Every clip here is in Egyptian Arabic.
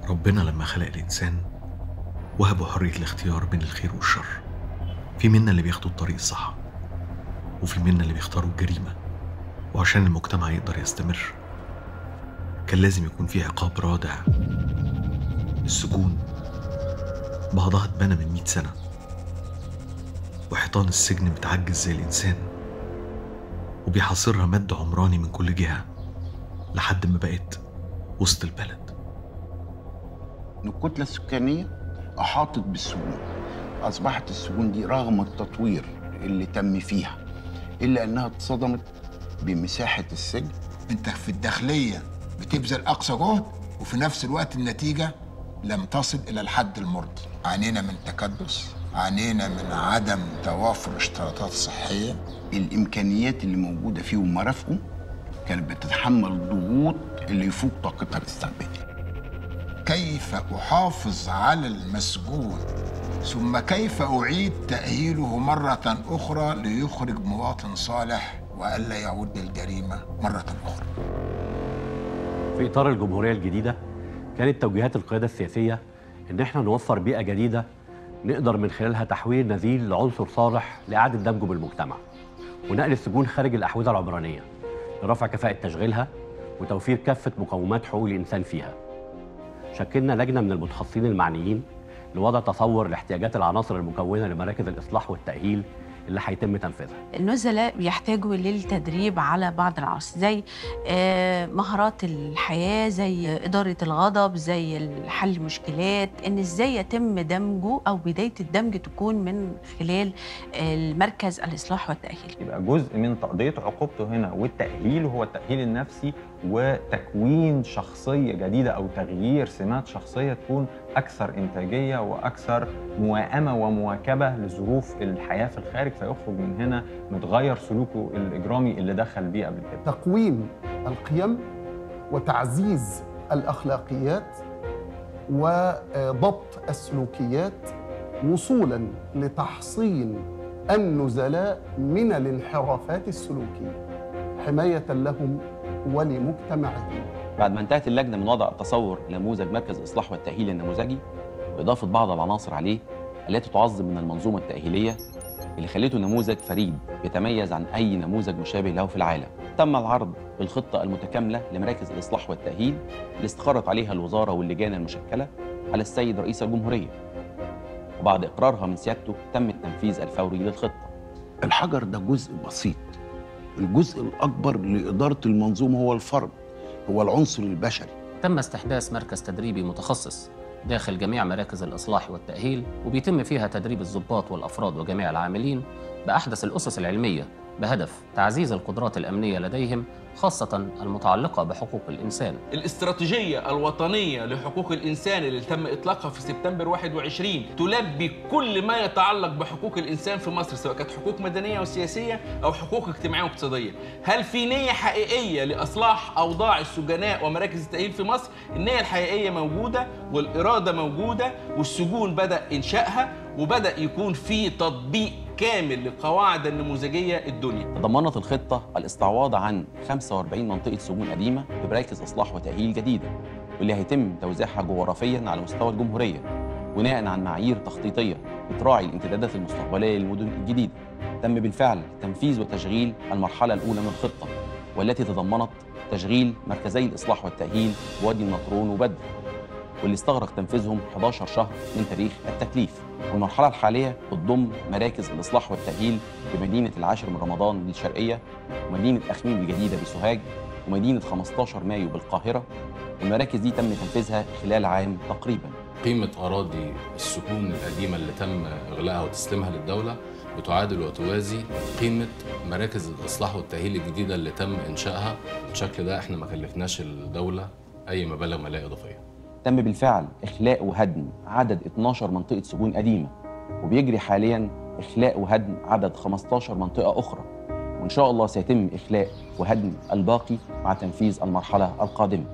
ربنا لما خلق الإنسان وهبه حرية الاختيار بين الخير والشر في منا اللي بياخدوا الطريق الصح وفي منا اللي بيختاروا الجريمة وعشان المجتمع يقدر يستمر كان لازم يكون في عقاب رادع السجون بعضها اتبنى من مئة سنة وحيطان السجن بتعجز زي الإنسان وبيحاصرها مد عمراني من كل جهة لحد ما بقت وسط البلد ان الكتله السكانيه احاطت بالسجون اصبحت السجون دي رغم التطوير اللي تم فيها الا انها اتصدمت بمساحه السجن انت في الداخليه بتبذل اقصى جهد وفي نفس الوقت النتيجه لم تصل الى الحد المرضي عانينا من تكدس عانينا من عدم توافر اشتراطات صحيه الامكانيات اللي موجوده فيه ومرافقه كانت بتتحمل الضغوط اللي يفوق طاقتها الاستيعابيه كيف احافظ على المسجون ثم كيف اعيد تاهيله مره اخرى ليخرج مواطن صالح والا يعود للجريمه مره اخرى في اطار الجمهوريه الجديده كانت توجيهات القياده السياسيه ان احنا نوفر بيئه جديده نقدر من خلالها تحويل نزيل لعنصر صالح لاعاده دمجه بالمجتمع ونقل السجون خارج الاحوزه العمرانيه لرفع كفاءه تشغيلها وتوفير كافه مقومات حقوق الانسان فيها شكلنا لجنه من المتخصصين المعنيين لوضع تصور لاحتياجات العناصر المكونه لمراكز الاصلاح والتاهيل اللي هيتم تنفيذها النزلاء بيحتاجوا للتدريب على بعض العناصر زي آه، مهارات الحياة زي إدارة الغضب زي حل المشكلات إن إزاي يتم دمجه أو بداية الدمج تكون من خلال المركز الإصلاح والتأهيل يبقى جزء من تقضية عقوبته هنا والتأهيل هو التأهيل النفسي وتكوين شخصية جديدة أو تغيير سمات شخصية تكون أكثر إنتاجية وأكثر موائمة ومواكبة لظروف الحياة في الخارج فيخرج من هنا متغير سلوكه الإجرامي اللي دخل بيه قبل كده تقويم القيم وتعزيز الاخلاقيات وضبط السلوكيات وصولا لتحصين النزلاء من الانحرافات السلوكيه حمايه لهم ولمجتمعهم بعد ما انتهت اللجنه من وضع تصور نموذج مركز الاصلاح والتاهيل النموذجي واضافه بعض العناصر عليه التي تعظم من المنظومه التاهيليه اللي خلته نموذج فريد يتميز عن اي نموذج مشابه له في العالم. تم العرض الخطه المتكامله لمراكز الاصلاح والتاهيل اللي استقرت عليها الوزاره واللجان المشكله على السيد رئيس الجمهوريه. وبعد اقرارها من سيادته تم التنفيذ الفوري للخطه. الحجر ده جزء بسيط الجزء الاكبر لاداره المنظومه هو الفرد هو العنصر البشري تم استحداث مركز تدريبي متخصص داخل جميع مراكز الإصلاح والتأهيل وبيتم فيها تدريب الضباط والأفراد وجميع العاملين بأحدث الأسس العلمية بهدف تعزيز القدرات الأمنية لديهم خاصة المتعلقة بحقوق الإنسان الاستراتيجية الوطنية لحقوق الإنسان اللي تم إطلاقها في سبتمبر 21 تلبي كل ما يتعلق بحقوق الإنسان في مصر سواء كانت حقوق مدنية وسياسية أو حقوق اجتماعية واقتصادية هل في نية حقيقية لإصلاح أوضاع السجناء ومراكز التأهيل في مصر النية الحقيقية موجودة والإرادة موجودة والسجون بدأ إنشائها وبدأ يكون في تطبيق كامل للقواعد النموذجية الدنيا تضمنت الخطه الاستعواض عن 45 منطقه سجون قديمه بمراكز اصلاح وتاهيل جديده واللي هيتم توزيعها جغرافيا على مستوى الجمهوريه بناء عن معايير تخطيطيه بتراعي الامتدادات المستقبليه للمدن الجديده. تم بالفعل تنفيذ وتشغيل المرحله الاولى من الخطه والتي تضمنت تشغيل مركزي الاصلاح والتاهيل بوادي النطرون وبدر واللي استغرق تنفيذهم 11 شهر من تاريخ التكليف والمرحلة الحالية بتضم مراكز الإصلاح والتأهيل بمدينة العاشر من رمضان بالشرقية ومدينة أخميم الجديدة بسوهاج ومدينة 15 مايو بالقاهرة المراكز دي تم تنفيذها خلال عام تقريبا قيمة أراضي السجون القديمة اللي تم إغلاقها وتسليمها للدولة بتعادل وتوازي قيمة مراكز الإصلاح والتأهيل الجديدة اللي تم إنشائها بالشكل ده إحنا ما كلفناش الدولة أي مبالغ مالية إضافية تم بالفعل إخلاء وهدم عدد 12 منطقة سجون قديمة وبيجري حاليا إخلاء وهدم عدد 15 منطقة أخرى وإن شاء الله سيتم إخلاء وهدم الباقي مع تنفيذ المرحلة القادمة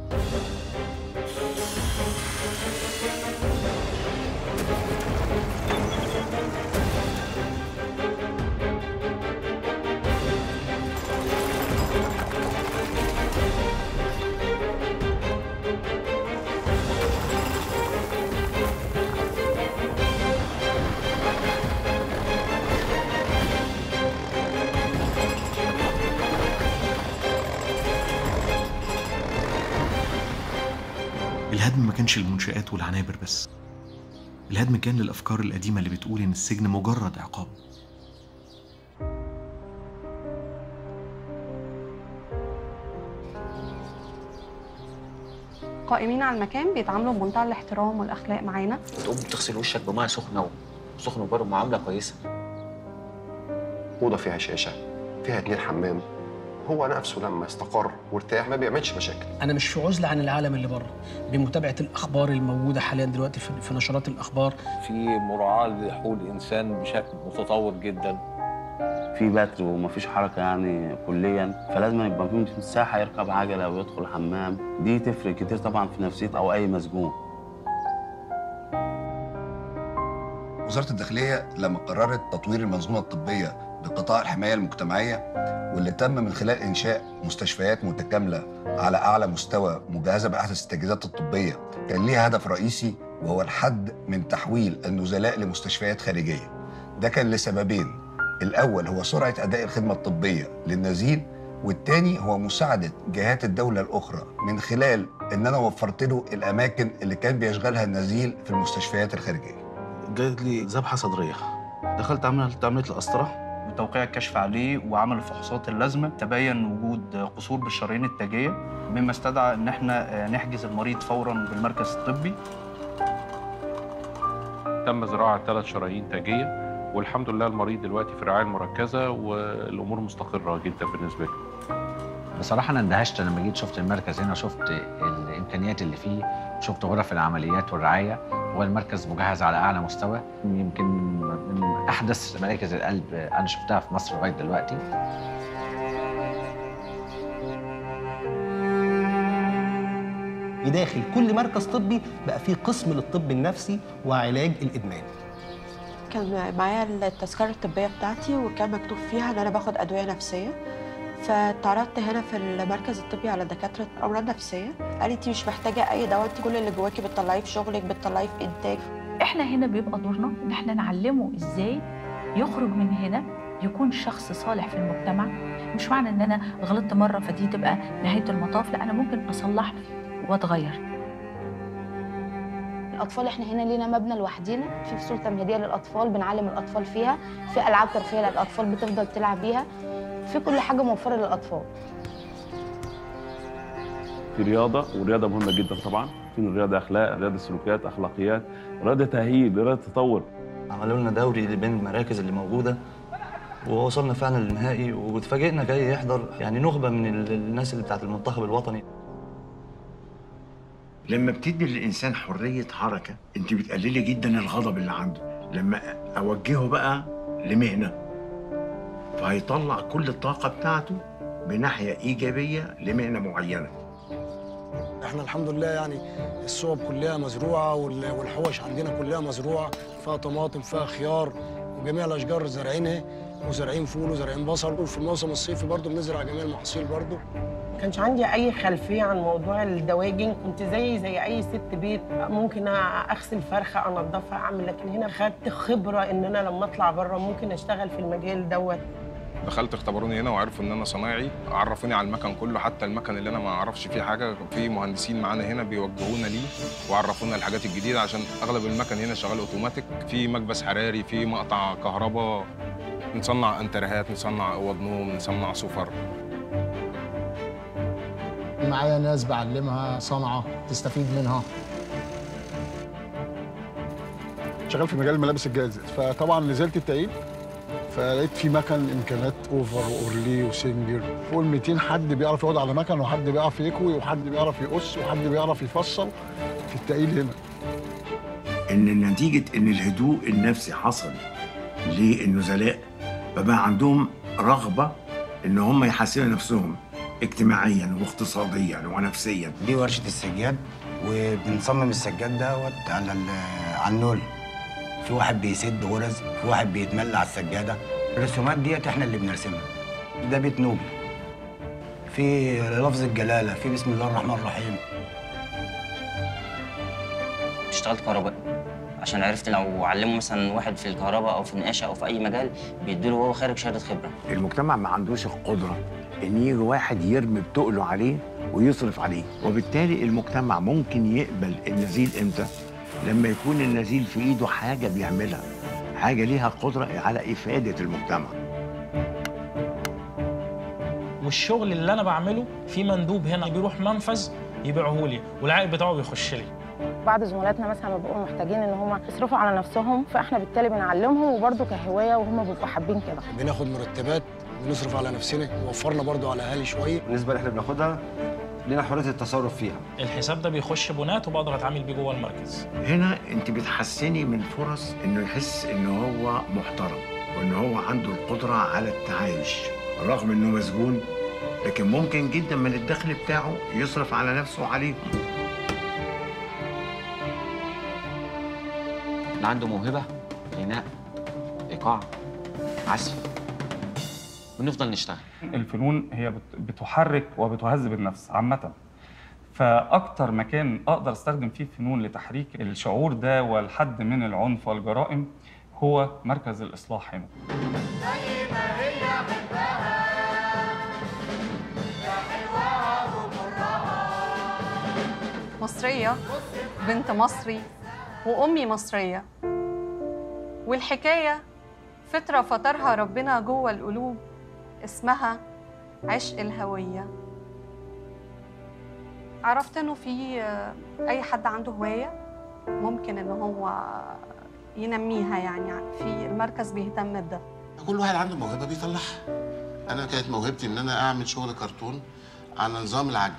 الهدم ما كانش المنشآت والعنابر بس الهدم كان للأفكار القديمة اللي بتقول إن السجن مجرد عقاب قائمين على المكان بيتعاملوا بمنتهى الاحترام والاخلاق معانا تقوم تغسل وشك بميه سخنه وسخن وبارد معامله كويسه اوضه فيها شاشه فيها اتنين حمام هو نفسه لما استقر وارتاح ما بيعملش مشاكل انا مش في عزله عن العالم اللي بره بمتابعه الاخبار الموجوده حاليا دلوقتي في في نشرات الاخبار في مراعاه لحقوق الانسان بشكل متطور جدا في بتر ومفيش حركه يعني كليا فلازم يبقى في مساحه يركب عجله ويدخل حمام دي تفرق كتير طبعا في نفسيه او اي مسجون وزارة الداخلية لما قررت تطوير المنظومة الطبية بقطاع الحماية المجتمعية واللي تم من خلال إنشاء مستشفيات متكاملة على أعلى مستوى مجهزة بأحدث التجهيزات الطبية كان ليها هدف رئيسي وهو الحد من تحويل النزلاء لمستشفيات خارجية ده كان لسببين الأول هو سرعة أداء الخدمة الطبية للنزيل والتاني هو مساعدة جهات الدولة الأخرى من خلال إن أنا وفرت له الأماكن اللي كان بيشغلها النزيل في المستشفيات الخارجية جات لي ذبحه صدريه دخلت عملت عمليه القسطره بتوقيع الكشف عليه وعمل الفحوصات اللازمه تبين وجود قصور بالشرايين التاجيه مما استدعى ان احنا نحجز المريض فورا بالمركز الطبي تم زراعه ثلاث شرايين تاجيه والحمد لله المريض دلوقتي في الرعايه المركزه والامور مستقره جدا بالنسبه له بصراحه انا اندهشت لما جيت شفت المركز هنا شفت الامكانيات اللي فيه شفت غرف العمليات والرعايه هو المركز مجهز على اعلى مستوى يمكن من احدث مراكز القلب انا شفتها في مصر لغايه دلوقتي بداخل كل مركز طبي بقى فيه قسم للطب النفسي وعلاج الادمان كان معايا التذكره الطبيه بتاعتي وكان مكتوب فيها ان انا باخد ادويه نفسيه فتعرضت هنا في المركز الطبي على دكاتره امراض نفسيه قال انت مش محتاجه اي دواء انت كل اللي جواكي بتطلعيه في شغلك بتطلعيه في انتاج احنا هنا بيبقى دورنا ان احنا نعلمه ازاي يخرج من هنا يكون شخص صالح في المجتمع مش معنى ان انا غلطت مره فدي تبقى نهايه المطاف لا انا ممكن اصلح واتغير الاطفال احنا هنا لينا مبنى لوحدينا في فصول تمهيديه للاطفال بنعلم الاطفال فيها في العاب ترفيهيه للاطفال بتفضل تلعب بيها في كل حاجه موفره للاطفال في رياضه والرياضه مهمه جدا طبعا في الرياضه اخلاق رياضه سلوكيات اخلاقيات رياضه تاهيل رياضه تطور عملوا لنا دوري بين المراكز اللي موجوده ووصلنا فعلا للنهائي واتفاجئنا جاي يحضر يعني نخبه من الناس اللي بتاعت المنتخب الوطني لما بتدي للانسان حريه حركه انت بتقللي جدا الغضب اللي عنده لما اوجهه بقى لمهنه فهيطلع كل الطاقه بتاعته بناحيه ايجابيه لمهنه معينه احنا الحمد لله يعني الصوب كلها مزروعه والحوش عندنا كلها مزروعه فيها طماطم فيها خيار وجميع الاشجار زارعينها وزارعين فول وزارعين بصل وفي الموسم الصيفي برضه بنزرع جميع المحاصيل برضه ما كانش عندي اي خلفيه عن موضوع الدواجن كنت زي زي اي ست بيت ممكن اغسل فرخه انضفها اعمل لكن هنا خدت خبره ان انا لما اطلع بره ممكن اشتغل في المجال دوت دخلت اختبروني هنا وعرفوا ان انا صنايعي عرفوني على المكن كله حتى المكن اللي انا ما اعرفش فيه حاجه في مهندسين معانا هنا بيوجهونا ليه وعرفونا الحاجات الجديده عشان اغلب المكن هنا شغال اوتوماتيك في مكبس حراري في مقطع كهرباء نصنع انترهات نصنع اوض نوم نصنع سفر معايا ناس بعلمها صنعه تستفيد منها شغال في مجال الملابس الجاهزه فطبعا نزلت التأييد فلقيت في مكن امكانيات اوفر واورلي وسنجر فوق ال 200 حد بيعرف يقعد على مكن وحد بيعرف يكوي وحد بيعرف يقص وحد بيعرف يفصل في التأييد هنا ان نتيجه ان الهدوء النفسي حصل للنزلاء فبقى عندهم رغبه ان هم يحسنوا نفسهم اجتماعيا واقتصاديا ونفسيا دي ورشه السجاد وبنصمم السجاد دوت على على النول في واحد بيسد غرز في واحد بيتملى على السجاده الرسومات ديت احنا اللي بنرسمها ده بيت نوبي في لفظ الجلاله في بسم الله الرحمن الرحيم اشتغلت كهربائي عشان عرفت لو علموا مثلا واحد في الكهرباء او في النقاشه او في اي مجال بيدوا له وهو خارج شهاده خبره المجتمع ما عندوش القدره ان يجي واحد يرمي بتقله عليه ويصرف عليه وبالتالي المجتمع ممكن يقبل النزيل امتى لما يكون النزيل في ايده حاجه بيعملها حاجه ليها قدره على افاده المجتمع والشغل اللي انا بعمله في مندوب هنا بيروح منفذ يبيعه لي والعائد بتاعه بيخش لي بعض زملاتنا مثلا بيبقوا محتاجين ان هم يصرفوا على نفسهم فاحنا بالتالي بنعلمهم وبرده كهوايه وهم بيبقوا حابين كده بناخد مرتبات بنصرف على نفسنا ووفرنا برضو على الاهالي شويه بالنسبه اللي احنا بناخدها لنا حريه التصرف فيها الحساب ده بيخش بونات وبقدر اتعامل بيه جوه المركز هنا انت بتحسني من فرص انه يحس ان هو محترم وان هو عنده القدره على التعايش رغم انه مسجون لكن ممكن جدا من الدخل بتاعه يصرف على نفسه وعليهم اللي عنده موهبة غناء إيقاع عزف بنفضل نشتغل الفنون هي بت- بتحرك وبتهذب النفس عامة فأكتر مكان أقدر أستخدم فيه الفنون لتحريك الشعور ده والحد من العنف والجرائم هو مركز الإصلاح هنا مصرية بنت مصري وأمي مصرية والحكاية فطرة فطرها ربنا جوه القلوب اسمها عشق الهوية عرفت إنه في آه، أي حد عنده هواية ممكن إن هو ينميها يعني في المركز بيهتم بده كل واحد عنده موهبه بيطلعها انا كانت موهبتي ان انا اعمل شغل كرتون على نظام العجن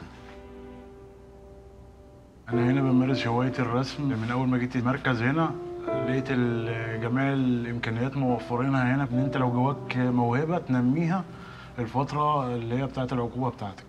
أنا هنا بمارس هواية الرسم من أول ما جيت المركز هنا لقيت ال- جميع الإمكانيات موفرينها هنا إن أنت لو جواك موهبة تنميها الفترة اللي هي بتاعت العقوبة بتاعتك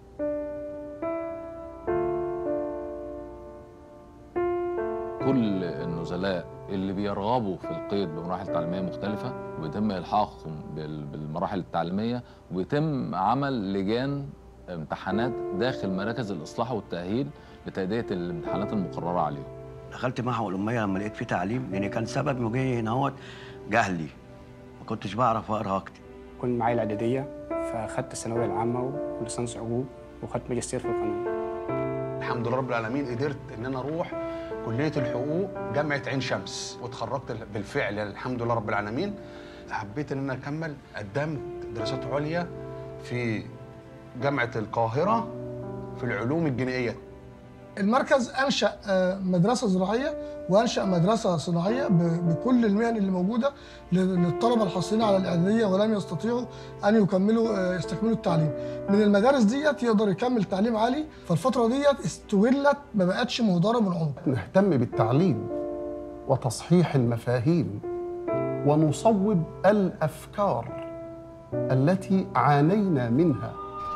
كل النزلاء اللي بيرغبوا في القيد بمراحل تعليميه مختلفه وبيتم الحاقهم بال- بالمراحل التعليميه وبيتم عمل لجان امتحانات داخل مراكز الاصلاح والتاهيل لتاديه الامتحانات المقرره عليهم دخلت معهد الأمية لما لقيت فيه تعليم لأن كان سبب مجي هنا هو جهلي ما كنتش بعرف أقرأ أكتب كنت معايا الإعدادية فأخدت الثانوية العامة وليسانس عقوق وخدت ماجستير في القانون الحمد لله رب العالمين قدرت ان انا اروح كليه الحقوق جامعه عين شمس واتخرجت بالفعل يعني الحمد لله رب العالمين حبيت ان انا اكمل قدمت دراسات عليا في جامعه القاهره في العلوم الجنائيه المركز انشا آه، مدرسه زراعيه وانشا مدرسه صناعيه ب- بكل المهن اللي موجوده لل- للطلبه الحاصلين على الاعداديه ولم يستطيعوا ان يكملوا آه، يستكملوا التعليم من المدارس ديت يقدر يكمل تعليم عالي فالفتره ديت استغلت ما بقتش مهدره من عمق نهتم بالتعليم وتصحيح المفاهيم ونصوب الافكار التي عانينا منها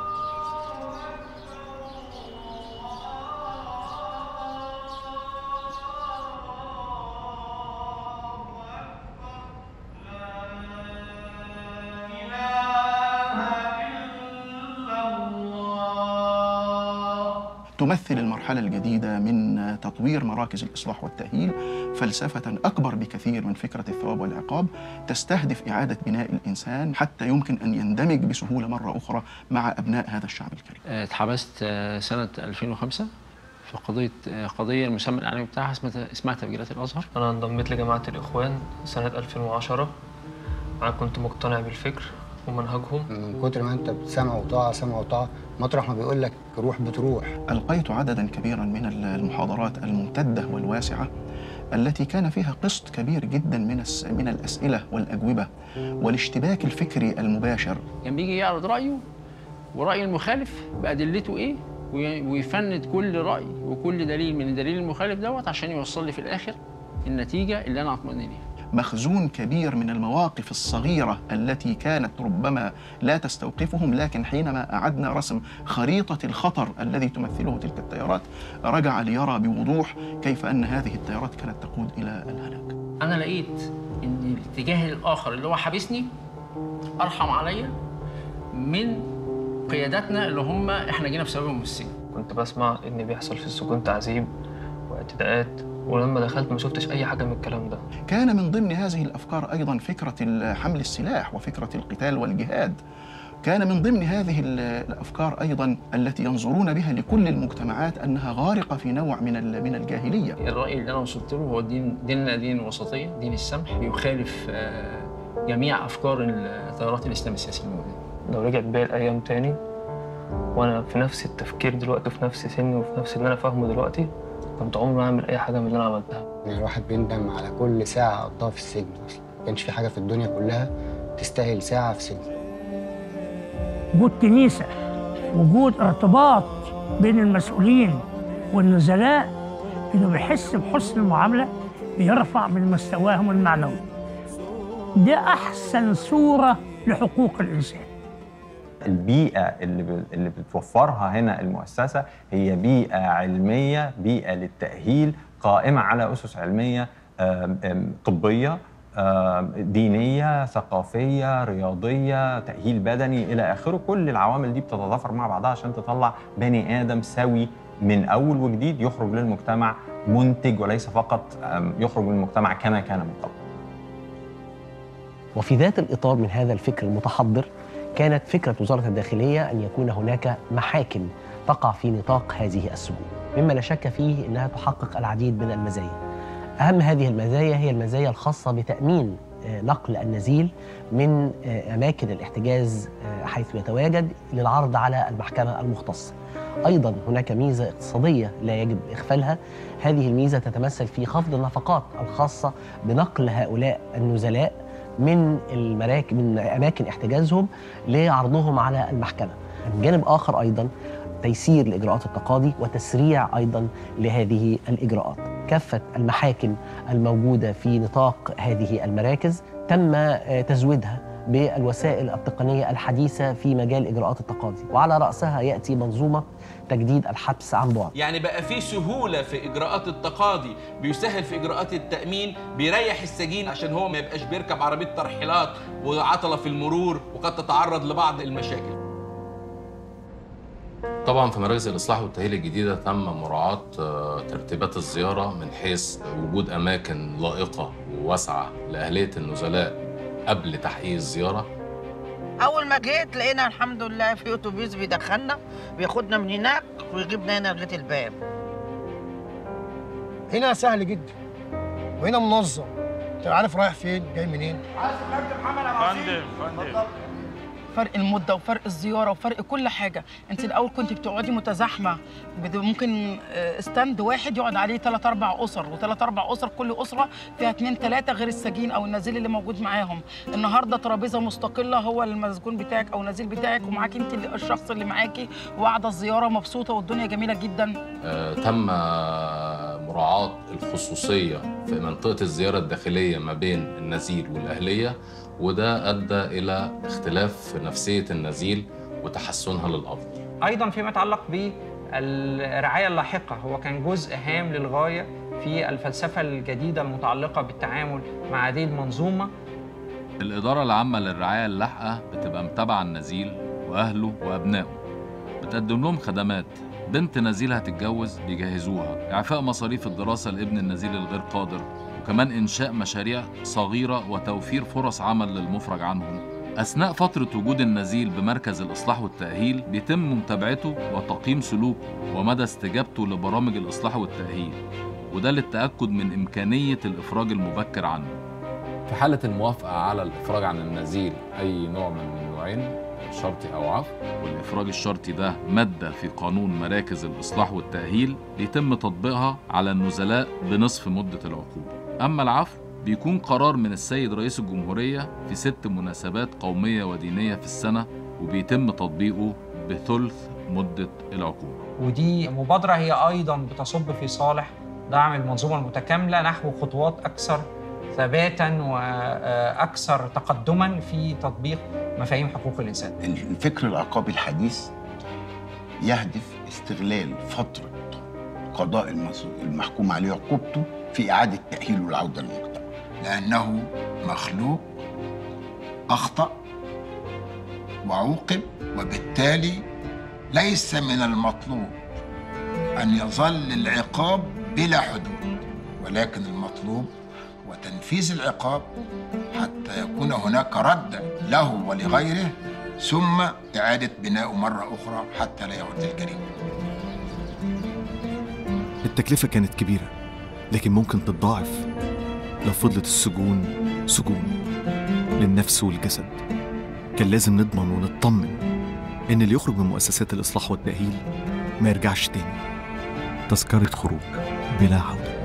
تمثل المرحلة الجديدة من تطوير مراكز الإصلاح والتأهيل فلسفة أكبر بكثير من فكرة الثواب والعقاب تستهدف إعادة بناء الإنسان حتى يمكن أن يندمج بسهولة مرة أخرى مع أبناء هذا الشعب الكريم اتحبست آه، سنة 2005 في قضية آه، قضية المسمى الإعلامي بتاعها اسمها اسمها تفجيرات الأزهر أنا انضميت لجماعة الإخوان سنة 2010 أنا كنت مقتنع بالفكر ومنهجهم من كتر ما انت بتسمع وطاعه سمع وطاعه مطرح ما بيقول لك روح بتروح ألقيت عددا كبيرا من المحاضرات الممتدة والواسعة التي كان فيها قسط كبير جدا من الس- من الأسئلة والأجوبة والاشتباك الفكري المباشر كان بيجي يعرض رأيه ورأي المخالف بأدلته إيه وي- ويفند كل رأي وكل دليل من الدليل المخالف دوت عشان يوصل لي في الآخر النتيجة اللي أنا أطمئن ليها مخزون كبير من المواقف الصغيرة التي كانت ربما لا تستوقفهم لكن حينما أعدنا رسم خريطة الخطر الذي تمثله تلك التيارات رجع ليرى بوضوح كيف أن هذه التيارات كانت تقود إلى الهلاك أنا لقيت إن الاتجاه الآخر اللي هو حابسني أرحم عليا من قياداتنا اللي هم إحنا جينا بسببهم من السجن كنت بسمع إن بيحصل في السجون تعذيب واعتداءات ولما دخلت ما شفتش أي حاجة من الكلام ده كان من ضمن هذه الافكار ايضا فكره حمل السلاح وفكره القتال والجهاد كان من ضمن هذه ال- الافكار ايضا التي ينظرون بها لكل المجتمعات انها غارقه في نوع من ال- من الجاهليه الرأي اللي أنا وصلت له هو دين ديننا دين وسطية دين السمح يخالف آه، جميع أفكار التيارات الإسلام السياسي الموجودة لو رجعت بيا الأيام تاني وأنا في نفس التفكير دلوقتي وفي نفس سني وفي نفس اللي أنا فاهمه دلوقتي كنت عمري ما أعمل أي حاجة من اللي أنا عملتها يعني الواحد بيندم على كل ساعة قضاها في السجن أصلا ما كانش في حاجة في الدنيا كلها تستاهل ساعة في سجن وجود كنيسة وجود ارتباط بين المسؤولين والنزلاء انه بيحس بحسن المعاملة بيرفع من مستواهم المعنوي ده أحسن صورة لحقوق الإنسان البيئة اللي ب- اللي بتوفرها هنا المؤسسة هي بيئة علمية بيئة للتأهيل قائمة على أسس علمية آم، آم، طبية آم، دينية ثقافية رياضية تأهيل بدني إلى آخره كل العوامل دي بتتضافر مع بعضها عشان تطلع بني آدم سوي من أول وجديد يخرج للمجتمع منتج وليس فقط آم، يخرج من المجتمع كما كان من قبل وفي ذات الإطار من هذا الفكر المتحضر كانت فكرة وزارة الداخلية أن يكون هناك محاكم تقع في نطاق هذه السجون مما لا شك فيه أنها تحقق العديد من المزايا أهم هذه المزايا هي المزايا الخاصة بتأمين آه، نقل النزيل من آه، أماكن الاحتجاز آه، حيث يتواجد للعرض على المحكمة المختصة أيضا هناك ميزة اقتصادية لا يجب إغفالها هذه الميزة تتمثل في خفض النفقات الخاصة بنقل هؤلاء النزلاء من المراكب من اماكن احتجازهم لعرضهم على المحكمه. من جانب اخر ايضا تيسير لاجراءات التقاضي وتسريع ايضا لهذه الاجراءات. كافه المحاكم الموجوده في نطاق هذه المراكز تم آه، تزويدها بالوسائل التقنيه الحديثه في مجال اجراءات التقاضي وعلى راسها ياتي منظومه تجديد الحبس عن بعد. يعني بقى في سهولة في إجراءات التقاضي بيسهل في إجراءات التأمين بيريح السجين عشان هو ما يبقاش بيركب عربية ترحيلات وعطلة في المرور وقد تتعرض لبعض المشاكل طبعا في مراكز الاصلاح والتاهيل الجديده تم مراعاه آه، ترتيبات الزياره من حيث وجود اماكن لائقه وواسعه لاهليه النزلاء قبل تحقيق الزياره اول ما جيت لقينا الحمد لله في اتوبيس بيدخلنا بياخدنا من هناك ويجيبنا هنا لغايه الباب هنا سهل جدا وهنا منظم انت عارف رايح فين جاي منين فندم فندم فرق المده وفرق الزياره وفرق كل حاجه انت الاول كنت بتقعدي متزاحمه بد- ممكن آه، ستاند واحد يقعد عليه ثلاث اربع اسر وثلاث اربع اسر كل اسره فيها اثنين ثلاثه غير السجين او النزيل اللي موجود معاهم النهارده ترابيزه مستقله هو المسجون بتاعك او النزيل بتاعك ومعاكي انت اللي- الشخص اللي معاكي وقاعده الزياره مبسوطه والدنيا جميله جدا آه، تم آه، مراعاه الخصوصيه في منطقه الزياره الداخليه ما بين النزيل والاهليه وده ادى الى اختلاف في نفسيه النزيل وتحسنها للافضل ايضا فيما يتعلق بالرعايه اللاحقه هو كان جزء هام للغايه في الفلسفه الجديده المتعلقه بالتعامل مع هذه المنظومه الإدارة العامة للرعاية اللاحقة بتبقى متابعة النزيل وأهله وأبنائه بتقدم لهم خدمات بنت نزيل هتتجوز بيجهزوها إعفاء مصاريف الدراسة لابن النزيل الغير قادر وكمان إنشاء مشاريع صغيرة وتوفير فرص عمل للمفرج عنهم أثناء فترة وجود النزيل بمركز الإصلاح والتأهيل بيتم متابعته وتقييم سلوكه ومدى استجابته لبرامج الإصلاح والتأهيل وده للتأكد من إمكانية الإفراج المبكر عنه في حالة الموافقة على الإفراج عن النزيل أي نوع من النوعين شرطي أو عفو والإفراج الشرطي ده مادة في قانون مراكز الإصلاح والتأهيل بيتم تطبيقها على النزلاء بنصف مدة العقوبة أما العفو بيكون قرار من السيد رئيس الجمهورية في ست مناسبات قومية ودينية في السنة وبيتم تطبيقه بثلث مدة العقوبة ودي مبادره هي ايضا بتصب في صالح دعم المنظومه المتكامله نحو خطوات اكثر ثباتا واكثر تقدما في تطبيق مفاهيم حقوق الانسان الفكر العقابي الحديث يهدف استغلال فترة قضاء المس- المحكوم عليه عقوبته في إعادة تأهيله للعودة للمجتمع لأنه مخلوق أخطأ وعوقب وبالتالي ليس من المطلوب أن يظل العقاب بلا حدود ولكن المطلوب هو تنفيذ العقاب حتى يكون هناك رد له ولغيره ثم إعادة بناؤه مرة أخرى حتى لا يعود للجريمة التكلفة كانت كبيرة لكن ممكن تتضاعف لو فضلت السجون سجون للنفس والجسد كان لازم نضمن ونطمن إن اللي يخرج من مؤسسات الإصلاح والتأهيل ما يرجعش تاني تذكرة خروج بلا عودة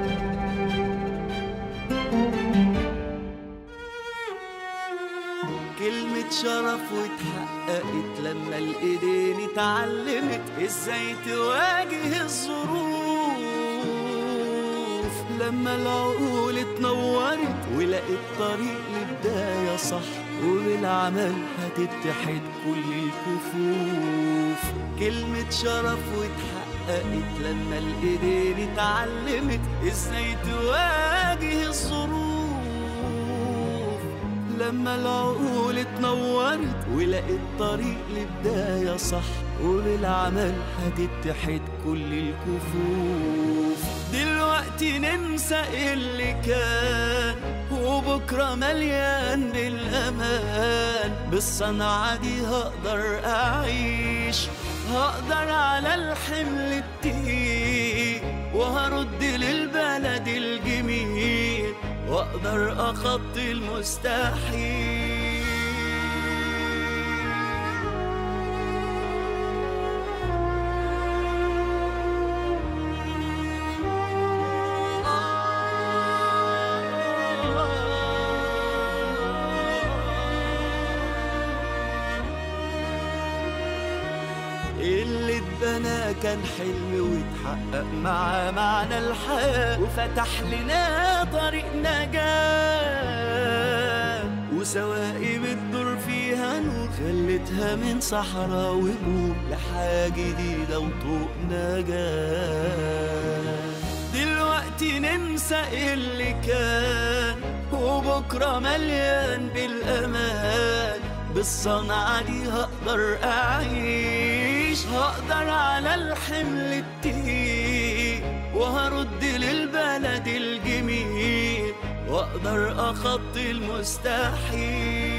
كلمة شرف واتحققت لما الإيدين اتعلمت ازاي تواجه الظروف لما العقول اتنورت ولقيت طريق لبداية صح وبالعمل هتتحد كل الكفوف كلمة شرف واتحققت لما الإيدين اتعلمت ازاي تواجه الظروف لما العقول اتنورت ولقيت طريق لبداية صح وبالعمل هتتحد كل الكفوف دلوقتي ننسى اللي كان وبكرة مليان بالأمان بالصنعة دي هقدر أعيش هقدر على الحمل التقيل وهرد للبلد الجميل واقدر اخطي المستحيل اللي اتبنى كان حلم واتحقق مع معنى الحياة وفتح لنا طريق نجاة وسواقي بتدور فيها نور خلتها من صحراء وبور لحياة جديدة وطوق نجاة دلوقتي ننسى اللي كان وبكرة مليان بالأمان بالصنعة دي هقدر أعيش هقدر على الحمل التقيل وهرد للبلد الجميل واقدر اخطي المستحيل